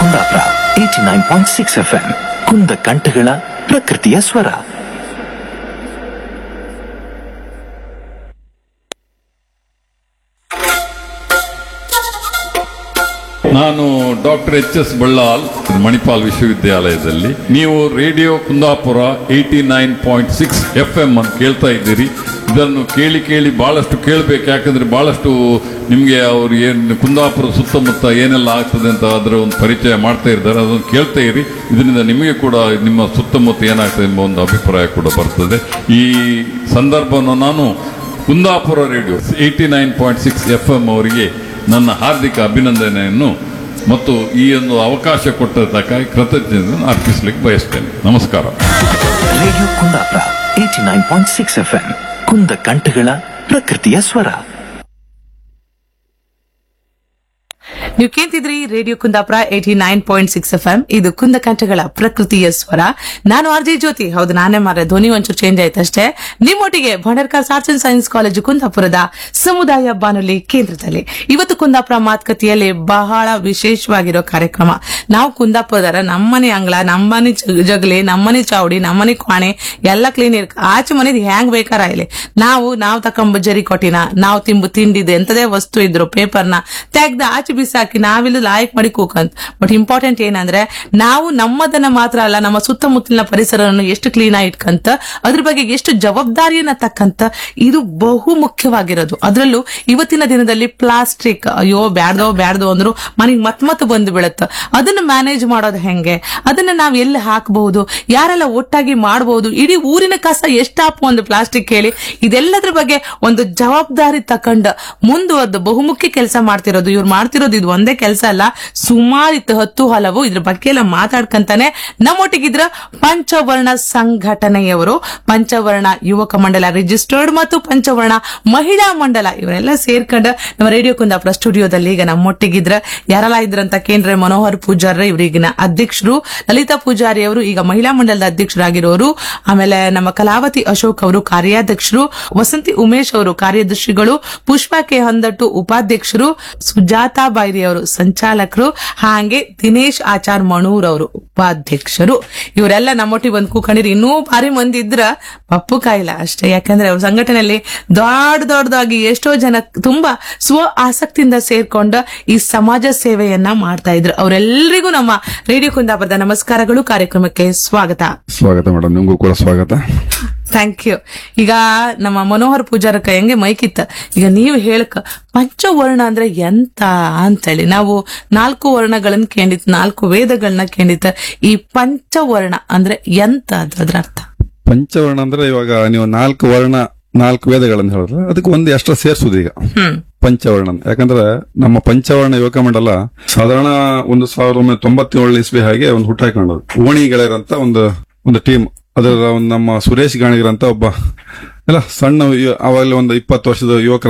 Kundapura eighty nine point six F M ಕುಂದ ಕಂಠಗಳ ಪ್ರಕೃತಿಯ ಸ್ವರ ನಾನು doctor H S Ballal Manipal ವಿಶ್ವವಿದ್ಯಾಲಯದಲ್ಲಿ ನೀವು radio Kundapura eighty nine point six F M ಅಂತ ಕೇಳ್ತಾ ಇದ್ದೀರಿ ಇದನ್ನು ಕೇಳಿ ಕೇಳಿ ಬಹಳಷ್ಟು ಕೇಳಬೇಕು ಯಾಕಂದ್ರೆ ಬಹಳಷ್ಟು ನಿಮಗೆ ಅವ್ರು ಏನು ಕುಂದಾಪುರ ಸುತ್ತಮುತ್ತ ಏನೆಲ್ಲ ಆಗ್ತದೆ ಅಂತ ಅದರ ಒಂದು ಪರಿಚಯ ಮಾಡ್ತಾ ಇದ್ದಾರೆ ಅದನ್ನು ಕೇಳ್ತಾ ಇರಿ ಇದರಿಂದ ನಿಮಗೆ ಕೂಡ ನಿಮ್ಮ ಸುತ್ತಮುತ್ತ ಏನಾಗ್ತದೆ ಎಂಬ ಒಂದು ಅಭಿಪ್ರಾಯ ಕೂಡ ಬರ್ತದೆ ಈ ಸಂದರ್ಭವನ್ನು ನಾನು Kundapura radio eighty nine point six F M ಅವರಿಗೆ ನನ್ನ ಹಾರ್ದಿಕ ಅಭಿನಂದನೆಯನ್ನು ಮತ್ತು ಈ ಒಂದು ಅವಕಾಶ ಕೊಟ್ಟದಕ್ಕಾಗಿ ಕೃತಜ್ಞತೆಯನ್ನು ಅರ್ಪಿಸಲಿಕ್ಕೆ ಬಯಸ್ತೇನೆ ನಮಸ್ಕಾರ radio Kundapura eighty nine point six F M ಕುಂದ ಕಂಠಗಳ ಪ್ರಕೃತಿಯ ಸ್ವರ ನೀವು ಕೇಳ್ತಿದ್ರಿ radio Kundapura eighty nine point six F M ಇದು ಕುಂದಕಂಠಗಳ ಪ್ರಕೃತಿಯ ಸ್ವರ ನಾನು ಆರ್ ಜೆ ಜ್ಯೋತಿ ಹೌದು ನಾನೇ ಮಾರ ಧ್ವನಿ ಒಂಚೂರು ಚೇಂಜ್ ಆಯ್ತಷ್ಟೇ ನಿಮ್ಮೊಟ್ಟಿಗೆ Bhandarkar arts and science college ಕುಂದಾಪುರದ ಸಮುದಾಯ ಬಾನುಲಿ ಕೇಂದ್ರದಲ್ಲಿ ಇವತ್ತು ಕುಂದಾಪುರ ಮಾತುಕತೆಯಲ್ಲಿ ಬಹಳ ವಿಶೇಷವಾಗಿರೋ ಕಾರ್ಯಕ್ರಮ ನಾವು ಕುಂದಾಪುರದರ ನಮ್ಮನೆ ಅಂಗಳ ನಮ್ಮನೆ ಜ- ಜಗಲಿ ನಮ್ಮನೆ ಚಾವಡಿ ನಮ್ಮನೆ ಕ್ವಾಣೆ ಎಲ್ಲ ಕ್ಲೀನ್ ಇರ್ಕ ಆಚೆ ಮನೆದು ಹ್ಯಾಂಗ್ ಬೇಕಾರ ಇಲ್ಲಿ ನಾವು ನಾವು ತಕೊಂಬ ಜರಿ ಕೊಟ್ಟಿನ ನಾವು ತಿಂಬು ತಿಂಡಿದ್ದು ಎಂತದೇ ವಸ್ತು ಇದ್ರು ಪೇಪರ್ನ ತೆಗ್ದು ಆಚೆ ಬಿಸಾಕಿ ನಾವಿಲ್ಲಿ ಲಾಯಕ್ ಮಾಡಿ ಕೂಕಂತ ಬಟ್ ಇಂಪಾರ್ಟೆಂಟ್ ಏನಂದ್ರೆ ನಾವು ನಮ್ಮದನ್ನ ಮಾತ್ರ ಅಲ್ಲ ನಮ್ಮ ಸುತ್ತಮುತ್ತಲಿನ ಪರಿಸರವನ್ನು ಎಷ್ಟು ಕ್ಲೀನ್ ಆಗಿ ಇಟ್ಕಂತ ಅದ್ರ ಬಗ್ಗೆ ಎಷ್ಟು ಜವಾಬ್ದಾರಿಯನ್ನ ತಕ್ಕಂತ ಇದು ಬಹು ಮುಖ್ಯವಾಗಿರೋದು ಅದರಲ್ಲೂ ಇವತ್ತಿನ ದಿನದಲ್ಲಿ ಪ್ಲಾಸ್ಟಿಕ್ ಅಯ್ಯೋ ಬ್ಯಾಡ್ದೋ ಬ್ಯಾಡ್ದೋ ಅಂದ್ರು ಮನೆಗೆ ಮತ್ ಮತ್ ಬಂದು ಬೀಳುತ್ತ ಅದನ್ನ ಮ್ಯಾನೇಜ್ ಮಾಡೋದು ಹೆಂಗೆ ಅದನ್ನ ನಾವ್ ಎಲ್ಲಿ ಹಾಕಬಹುದು ಯಾರೆಲ್ಲ ಒಟ್ಟಾಗಿ ಮಾಡಬಹುದು ಇಡೀ ಊರಿನ ಕಸ ಎಷ್ಟಾಪು ಒಂದು ಪ್ಲಾಸ್ಟಿಕ್ ಹೇಳಿ ಇದೆಲ್ಲದ್ರ ಬಗ್ಗೆ ಒಂದು ಜವಾಬ್ದಾರಿ ತಕೊಂಡ ಮುಂದುವರೆದು ಬಹುಮುಖ್ಯ ಕೆಲಸ ಮಾಡ್ತಿರೋದು ಇವ್ರು ಮಾಡ್ತಿರೋದು ಇದು ಒಂದೇ ಕೆಲಸ ಅಲ್ಲ ಸುಮಾರು ಇತ್ತು ಹತ್ತು ಹಲವು ಇದ್ರ ಬಗ್ಗೆ ಎಲ್ಲ ಮಾತಾಡ್ಕಂತಾನೆ ನಮ್ಮೊಟ್ಟಿಗಿದ್ರ ಪಂಚವರ್ಣ ಸಂಘಟನೆಯವರು ಪಂಚವರ್ಣ ಯುವಕ ಮಂಡಲ ರಿಜಿಸ್ಟರ್ಡ್ ಮತ್ತು ಪಂಚವರ್ಣ ಮಹಿಳಾ ಮಂಡಲ ಇವರೆಲ್ಲ ಸೇರ್ಕೊಂಡ ನಮ್ಮ ರೇಡಿಯೋ ಕುಂದಾಪುರ ಸ್ಟುಡಿಯೋದಲ್ಲಿ ಈಗ ನಮ್ಮೊಟ್ಟಿಗಿದ್ರ ಯಾರೆಲ್ಲ ಇದ್ರಂತ ಕೇಂದ್ರ ಮನೋಹರ್ ಪೂಜಾರ ಇವರಿಗಿನ ಅಧ್ಯಕ್ಷರು ಲಲಿತಾ ಪೂಜಾರಿ ಅವರು ಈಗ ಮಹಿಳಾ ಮಂಡಲದ ಅಧ್ಯಕ್ಷರಾಗಿರೋರು ಆಮೇಲೆ ನಮ್ಮ ಕಲಾವತಿ ಅಶೋಕ್ ಅವರು ಕಾರ್ಯಾಧ್ಯಕ್ಷರು ವಸಂತಿ ಉಮೇಶ್ ಅವರು ಕಾರ್ಯದರ್ಶಿಗಳು ಪುಷ್ಪಾ ಕೆ ಹೊಂದಟ್ಟು ಉಪಾಧ್ಯಕ್ಷರು ಸುಜಾತಾ ಬೈರಿ ಅವರು ಸಂಚಾಲಕರು ಹಾಗೆ ದಿನೇಶ್ ಆಚಾರ್ ಮಣೂರ್ ಅವರು ಉಪಾಧ್ಯಕ್ಷರು ಇವರೆಲ್ಲ ನಮ್ಮೊಟ್ಟಿಗೆ ಬಂದು ಕೂಕೊಂಡಿರಿ ಇನ್ನೂ ಭಾರಿ ಮಂದಿ ಇದ್ರ ಪಪ್ಪು ಕಾಯಿಲ್ಲ ಅಷ್ಟೇ ಯಾಕಂದ್ರೆ ಅವ್ರ ಸಂಘಟನೆಯಲ್ಲಿ ದೊಡ್ಡ ದೊಡ್ಡದಾಗಿ ಎಷ್ಟೋ ಜನ ತುಂಬಾ ಸ್ವ ಆಸಕ್ತಿಯಿಂದ ಸೇರ್ಕೊಂಡು ಈ ಸಮಾಜ ಸೇವೆಯನ್ನ ಮಾಡ್ತಾ ಇದ್ರು ಅವರೆಲ್ಲರಿಗೂ ನಮ್ಮ ರೇಡಿಯೋ ಕುಂದಾಪುರದ ನಮಸ್ಕಾರಗಳು ಕಾರ್ಯಕ್ರಮಕ್ಕೆ ಸ್ವಾಗತ ಸ್ವಾಗತ ಮೇಡಮ್ ನಿಮಗೂ ಕೂಡ ಸ್ವಾಗತ ಥ್ಯಾಂಕ್ ಯು ಈಗ ನಮ್ಮ ಮನೋಹರ್ ಪೂಜಾರಕ್ಕ ಹೆಂಗೆ ಮೈಕಿತ್ತ ಈಗ ನೀವು ಹೇಳಕ ಪಂಚವರ್ಣ ಅಂದ್ರೆ ಎಂತ ಅಂತೇಳಿ ನಾವು ನಾಲ್ಕು ವರ್ಣಗಳನ್ನ ಕೇಳಿತ್ ನಾಲ್ಕು ವೇದಗಳನ್ನ ಕೇಳಿತ್ ಈ ಪಂಚವರ್ಣ ಅಂದ್ರೆ ಎಂತ ಅದು ಅದ್ರ ಅರ್ಥ ಪಂಚವರ್ಣ ಅಂದ್ರೆ ಇವಾಗ ನೀವು ನಾಲ್ಕು ವರ್ಣ ನಾಲ್ಕು ವೇದಗಳನ್ನು ಹೇಳಿದ್ರೆ ಅದಕ್ಕೆ ಒಂದು ಎಕ್ಸ್ಟ್ರಾ ಸೇರ್ಸುದು ಈಗ ಹ್ಮ್ ಪಂಚವರ್ಣ ಅಂತ. ಯಾಕಂದ್ರೆ ನಮ್ಮ ಪಂಚವರ್ಣ ಯುವಕ ಮಂಡಲ ಸಾಧಾರಣ ಒಂದು ಸಾವಿರದ ಒಂಬೈನೂರ ತೊಂಬತ್ತೇಳು ಇಸ್ವಿ ಹಾಗೆ ಒಂದು ಹುಟ್ಟಾಕೊಂಡದು ಓಣಿ ಗೆಳೆಯರಂತ ಒಂದು ಒಂದು ಟೀಮ್ ಅದರ ಒಂದು ನಮ್ಮ ಸುರೇಶ್ ಗಾಣಿಗರಂತ ಒಬ್ಬ ಎಲ್ಲ ಸಣ್ಣ ಯು- ಅವಾಗಲೇ ಒಂದು ಇಪ್ಪತ್ತು ವರ್ಷದ ಯುವಕರ